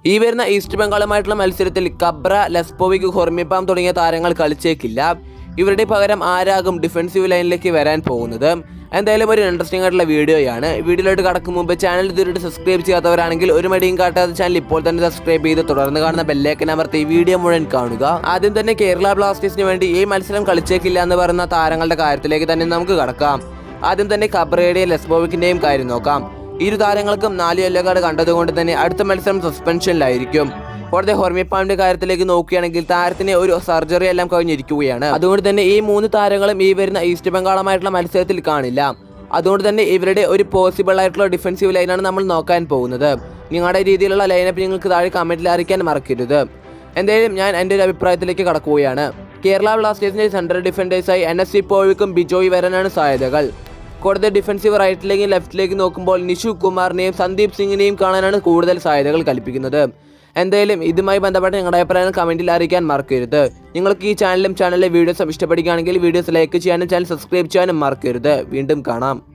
ഈ വരുന്ന ഈസ്റ്റ് ബംഗാളുമായിട്ടുള്ള മത്സരത്തിൽ കബ്ര ലെസ്പോവിക് ഹൊർമിപ്പാം തുടങ്ങിയ താരങ്ങൾ കളിച്ചേക്കില്ല ഇവരുടെ പകരം ആരാകും ഡിഫൻസീവ് ലൈനിലേക്ക് വരാൻ പോകുന്നത് എന്തായാലും ഒരു ഇൻട്രസ്റ്റിംഗ് ആയിട്ടുള്ള വീഡിയോയാണ് വീഡിയോയിലോട്ട് കടക്കും മുമ്പ് ചാനൽ ഇതുവരെ സബ്സ്ക്രൈബ് ചെയ്യാത്തവരാണെങ്കിൽ ഒരു മടിയും കാട്ടാതെ ചാനൽ ഇപ്പോൾ തന്നെ സബ്സ്ക്രൈബ് ചെയ്ത് തുടർന്ന് കാണുന്ന ബെല്ലേക്കൻ അമർത്തി വീഡിയോ മുഴുവൻ കാണുക ആദ്യം തന്നെ കേരള ബ്ലാസ്റ്റേഴ്സിന് വേണ്ടി ഈ മത്സരം കളിച്ചേക്കില്ല എന്ന് പറയുന്ന താരങ്ങളുടെ കാര്യത്തിലേക്ക് തന്നെ നമുക്ക് കടക്കാം ആദ്യം തന്നെ കബ്രയുടെയും ലെസ്ബോവിക്കിന്റെയും കാര്യം നോക്കാം ഇരു താരങ്ങൾക്കും നാല് യെല്ലോ കാർഡ് കണ്ടതുകൊണ്ട് തന്നെ അടുത്ത മത്സരം സസ്പെൻഷനിലായിരിക്കും കൂടാതെ ഹോർമിപ്പാമിന്റെ കാര്യത്തിലേക്ക് നോക്കുകയാണെങ്കിൽ താരത്തിന് ഒരു സർജറി എല്ലാം കഴിഞ്ഞിരിക്കുകയാണ് അതുകൊണ്ട് തന്നെ ഈ മൂന്ന് താരങ്ങളും ഈ വരുന്ന ഈസ്റ്റ് ബംഗാളുമായിട്ടുള്ള മത്സരത്തിൽ കാണില്ല അതുകൊണ്ട് തന്നെ ഇവരുടെ ഒരു പോസിബിൾ ആയിട്ടുള്ള ഡിഫൻസീവ് ലൈനാണ് നമ്മൾ നോക്കാൻ പോകുന്നത് നിങ്ങളുടെ രീതിയിലുള്ള ലൈനപ്പ് നിങ്ങൾക്ക് താഴെ കമന്റിൽ അറിയിക്കാൻ മറക്കരുത് എന്തായാലും ഞാൻ എൻ്റെ ഒരു അഭിപ്രായത്തിലേക്ക് കടക്കുകയാണ് കേരള ബ്ലാസ്റ്റേഴ്സിന്റെ സെൻട്രൽ ഡിഫൻഡേഴ്സായി എൻ എസ് സി പോവിക്കും ബിജോയ് വരാനാണ് സാധ്യതകൾ കൂടുതൽ ഡിഫൻസീവ് റൈറ്റിലേക്കും ലെഫ്റ്റിലേക്കും നോക്കുമ്പോൾ നിഷു കുമാറിനെയും സന്ദീപ് സിംഗിനെയും കാണാനാണ് കൂടുതൽ സാധ്യതകൾ കൽപ്പിക്കുന്നത് എന്തായാലും ഇതുമായി ബന്ധപ്പെട്ട് നിങ്ങളുടെ അഭിപ്രായം കമന്റിൽ അറിയിക്കാൻ മറക്കരുത് നിങ്ങൾക്ക് ഈ ചാനലും ചാനലിലെ വീഡിയോസും ഇഷ്ടപ്പെടുകയാണെങ്കിൽ വീഡിയോസ് ലൈക്ക് ചെയ്യാനും ചാനൽ സബ്സ്ക്രൈബ് ചെയ്യാനും മറക്കരുത് വീണ്ടും കാണാം